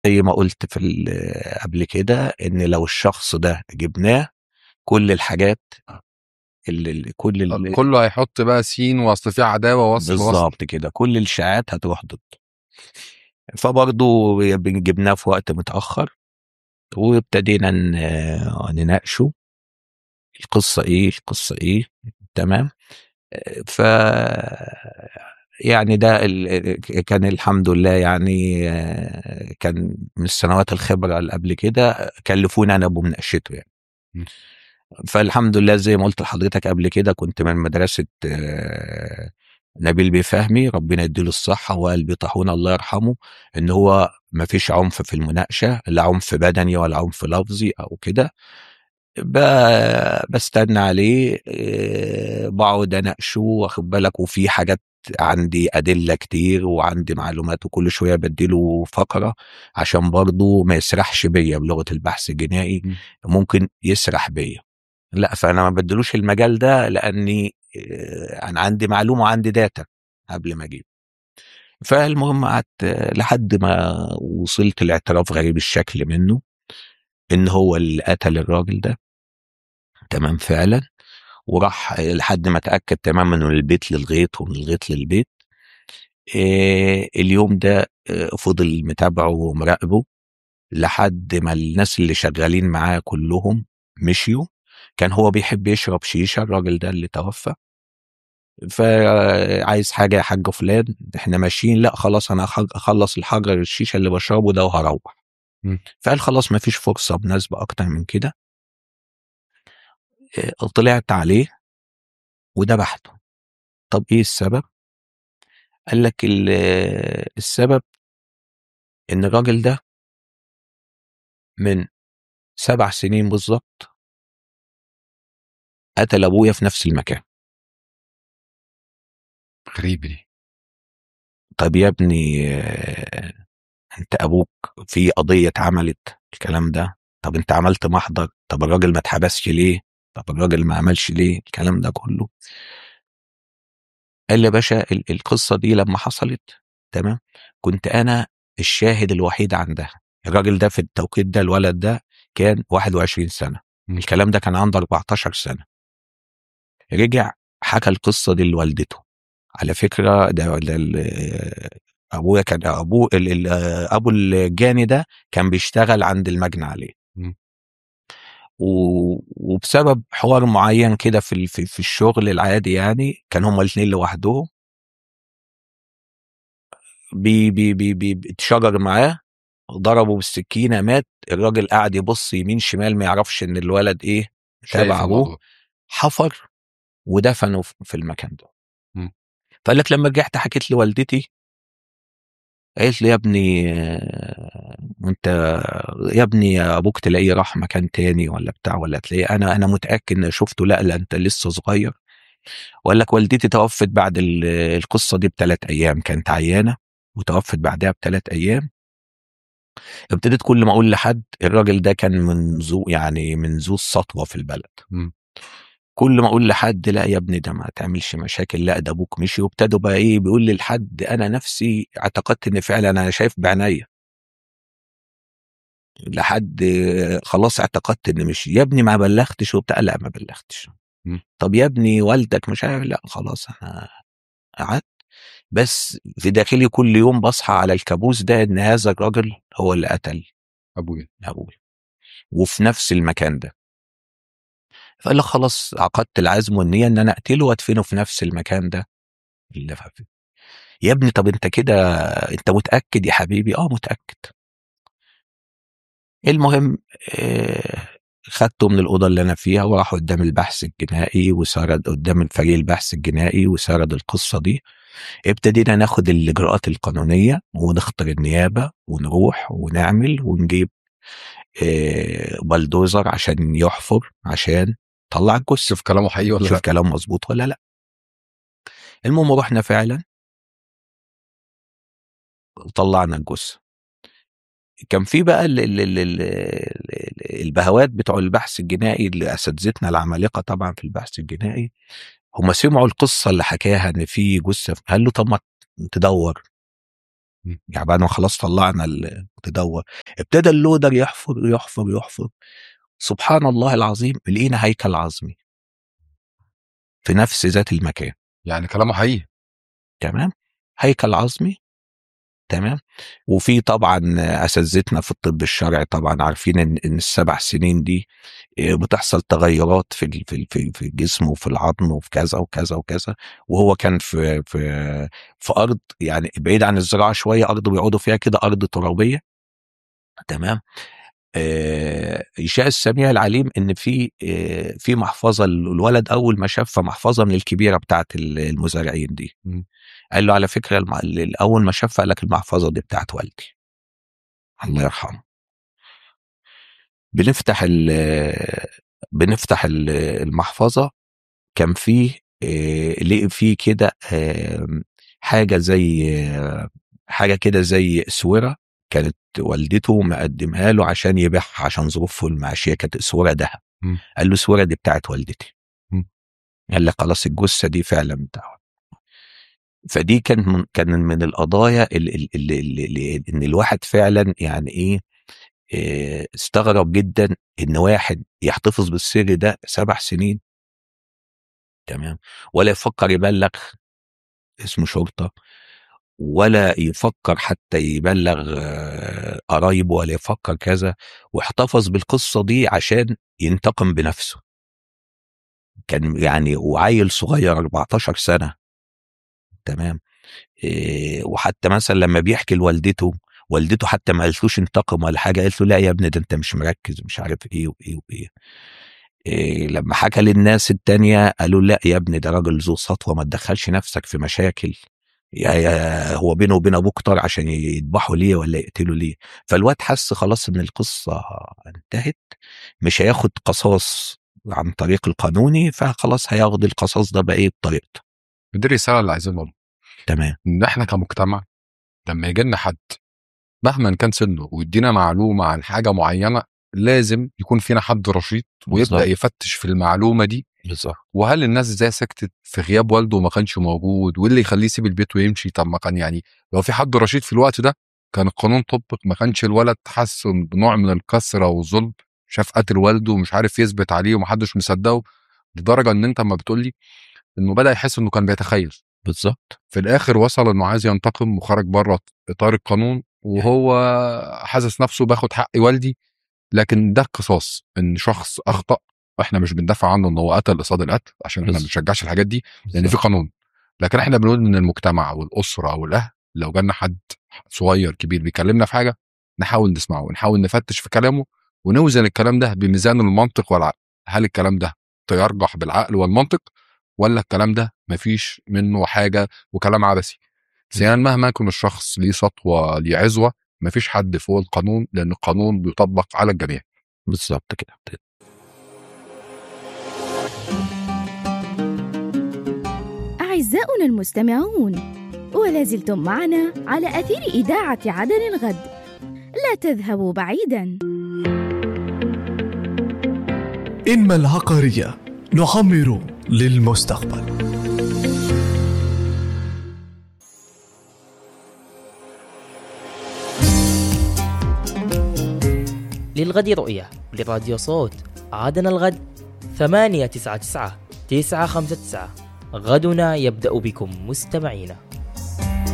زي ما قلت في ال- قبل كده ان لو الشخص ده جبناه كل الحاجات اللي اللي- كل اللي كله هيحط بقى سين واصل في عداوه وصل وصل بالظبط كده كل الشائعات هتروح ضده فبرضه بن- جبناه في وقت متأخر وابتدينا ن- نناقشه القصة ايه القصة ايه تمام ف يعني ده ال- كان الحمد لله يعني آه، كان من السنوات الخبرة اللي قبل كده كلفونا انا بمناقشته يعني م. فالحمد لله زي ما قلت لحضرتك قبل كده كنت من مدرسة آه، نبيل بيه فهمي ربنا يديله الصحة وقلبي طاحون الله يرحمه ان هو ما فيش عنف في المناقشة لا عنف بدني ولا عنف لفظي او كده ب- بستنى عليه آه، بقعد اناقشه واخد بالك وفي حاجات عندي ادله كتير وعندي معلومات وكل شويه بديله فقره عشان برضه ما يسرحش بيا بلغه البحث الجنائي م. ممكن يسرح بيا لا فانا ما بدلوش المجال ده لاني آه، انا عندي معلومه وعندي داتا قبل ما اجيب فالمهم قعدت آه، لحد ما وصلت لاعتراف غريب الشكل منه ان هو اللي قتل الراجل ده تمام فعلا وراح لحد ما اتاكد تماما من البيت للغيط ومن الغيط للبيت إيه اليوم ده آه، فضل متابعه ومراقبه لحد ما الناس اللي شغالين معاه كلهم مشيوا كان هو بيحب يشرب شيشه الراجل ده اللي توفى فعايز حاجه يا حاج فلان احنا ماشيين لا خلاص انا هخ- اخلص الحجر الشيشه اللي بشربه ده وهروح م. فقال خلاص ما فيش فرصه مناسبه اكتر من كده إيه، طلعت عليه وذبحته طب ايه السبب قال لك ال- السبب ان الراجل ده من سبع سنين بالظبط قتل ابويا في نفس المكان غريب دي طب يا ابني آه، انت ابوك في قضيه اتعملت الكلام ده طب انت عملت محضر طب الراجل ما اتحبسش ليه طب الراجل ما عملش ليه الكلام ده كله قال لي يا باشا ال- القصه دي لما حصلت تمام كنت انا الشاهد الوحيد عندها الراجل ده في التوقيت ده الولد ده كان 21 سنه م. الكلام ده كان عنده 14 سنه رجع حكى القصه دي لوالدته على فكره ده, ده ال- ابويا كان ابوه ال- ال- ابو الجاني ده كان بيشتغل عند المجني عليه م. و- وبسبب حوار معين كده في ال- في في الشغل العادي يعني كان هما الاثنين لوحدهم بي بي بي بي بي- اتشجر معاه ضربه بالسكينه مات الراجل قاعد يبص يمين شمال ما يعرفش ان الولد ايه شايف تابع ابوه الموضوع حفر ودفنه في- في المكان ده م. فقال لك لما رجعت حكيت لوالدتي قالت لي يا ابني آه، انت يا ابني يا ابوك تلاقيه راح مكان تاني ولا بتاع ولا تلاقيه انا انا متاكد ان شفته لا لا انت لسه صغير وقال لك والدتي توفت بعد ال- القصه دي بثلاث ايام كانت عيانه وتوفت بعدها بثلاث ايام ابتديت كل ما اقول لحد الراجل ده كان من ذو يعني من ذو السطوه في البلد م. كل ما اقول لحد لا يا ابني ده ما تعملش مشاكل لا ده ابوك مشي وابتدوا بقى ايه بيقول لي لحد انا نفسي اعتقدت ان فعلا انا شايف بعينيا لحد خلاص اعتقدت ان مشي يا ابني ما بلغتش وبتاع لا ما بلغتش م. طب يا ابني والدك مش عارف لا خلاص انا قعدت بس في داخلي كل يوم بصحى على الكابوس ده ان هذا الراجل هو اللي قتل ابويا ابوي وفي نفس المكان ده فقال لك خلاص عقدت العزم والنيه ان انا اقتله وادفنه في نفس المكان ده اللي فيه. يا ابني طب انت كده انت متاكد يا حبيبي اه متاكد المهم آه، خدته من الاوضه اللي انا فيها وراح قدام البحث الجنائي وسرد قدام الفريق البحث الجنائي وسرد القصه دي ابتدينا ناخد الاجراءات القانونيه ونختار النيابه ونروح ونعمل ونجيب آه، بلدوزر عشان يحفر عشان طلع الجثه شوف كلامه حقيقي ولا شوف لا كلام مظبوط ولا لا المهم رحنا فعلا وطلعنا الجثه كان في بقى ال ال ال ال ال البهوات بتوع البحث الجنائي اللي اساتذتنا العمالقه طبعا في البحث الجنائي هم سمعوا القصه اللي حكاها ان في جثه قال له طب ما تدور مم. يعني بعد ما خلاص طلعنا المتدور ابتدى اللودر يحفر يحفر يحفر سبحان الله العظيم لقينا هيكل عظمي في نفس ذات المكان يعني كلامه حقيقي تمام هيكل عظمي تمام وفي طبعا اساتذتنا في الطب الشرعي طبعا عارفين ان ان السبع سنين دي آه، بتحصل تغيرات في ال- في ال- في في الجسم وفي العظم وفي كذا وكذا وكذا وهو كان في في في ارض يعني بعيد عن الزراعه شويه ارض بيقعدوا فيها كده ارض ترابيه تمام آه، يشاء السميع العليم ان في آه، في محفظه الولد اول ما شافها محفظه من الكبيره بتاعت المزارعين دي مم. قال له على فكره الم- ال- اول ما شافها قال لك المحفظه دي بتاعت والدي الله يرحمه بنفتح ال بنفتح ال- المحفظه كان فيه آه، لقي فيه كده آم، حاجه زي آه، حاجه كده زي اسوره كانت والدته مقدمها له عشان يبيعها عشان ظروفه المعيشيه كانت اسوره ذهب مم. قال له الاسوره دي بتاعت والدتي مم. قال لي خلاص الجثه دي فعلا بتاعه فدي كان من كان من القضايا اللي, اللي, اللي, اللي ان الواحد فعلا يعني ايه إيه، استغرب جدا ان واحد يحتفظ بالسر ده سبع سنين تمام ولا يفكر يبلغ اسمه شرطه ولا يفكر حتى يبلغ آه، قرايبه ولا يفكر كذا واحتفظ بالقصه دي عشان ينتقم بنفسه كان يعني وعيل صغير 14 سنه تمام إيه وحتى مثلا لما بيحكي لوالدته والدته حتى ما قالتلوش انتقم ولا حاجه قالت له لا يا ابني ده انت مش مركز مش عارف ايه وايه وايه إيه لما حكى للناس التانية قالوا لا يا ابني ده راجل ذو سطوه ما تدخلش نفسك في مشاكل يا يا هو بينه وبين ابوه كتار عشان يذبحوا ليه ولا يقتلوا ليه فالواد حس خلاص ان القصه انتهت مش هياخد قصاص عن طريق القانوني فخلاص هياخد القصاص ده بايه بطريقته دي الرساله اللي عايزين نقولها تمام ان احنا كمجتمع لما يجي لنا حد مهما كان سنه ويدينا معلومه عن حاجه معينه لازم يكون فينا حد رشيد ويبدا بالظبط. يفتش في المعلومه دي بالظبط وهل الناس ازاي سكتت في غياب والده وما كانش موجود واللي يخليه يسيب البيت ويمشي طب ما كان يعني لو في حد رشيد في الوقت ده كان القانون طبق ما كانش الولد حس بنوع من الكسره والظلم شاف قتل والده ومش عارف يثبت عليه ومحدش مصدقه لدرجه ان انت اما بتقول لي انه بدا يحس انه كان بيتخيل بالظبط في الاخر وصل انه عايز ينتقم وخرج بره اطار القانون وهو حاسس نفسه باخد حق والدي لكن ده قصاص ان شخص اخطا احنا مش بندافع عنه ان هو قتل قصاد القتل عشان احنا ما بس- بنشجعش الحاجات دي لان في قانون لكن احنا بنقول من المجتمع والاسره والاهل لو جالنا حد صغير كبير بيكلمنا في حاجه نحاول نسمعه ونحاول نفتش في كلامه ونوزن الكلام ده بميزان المنطق والعقل هل الكلام ده تيرجح بالعقل والمنطق ولا الكلام ده مفيش منه حاجه وكلام عبثي سيان مهما يكون الشخص ليه سطوه ليه عزوه مفيش حد فوق القانون لان القانون بيطبق على الجميع بالظبط كده أعزاؤنا المستمعون ولا زلتم معنا على أثير إذاعة عدن الغد لا تذهبوا بعيدا إنما العقارية نعمر للمستقبل للغد رؤية لراديو صوت عادنا الغد ثمانية تسعة تسعة تسعة خمسة تسعة غدنا يبدأ بكم مستمعينا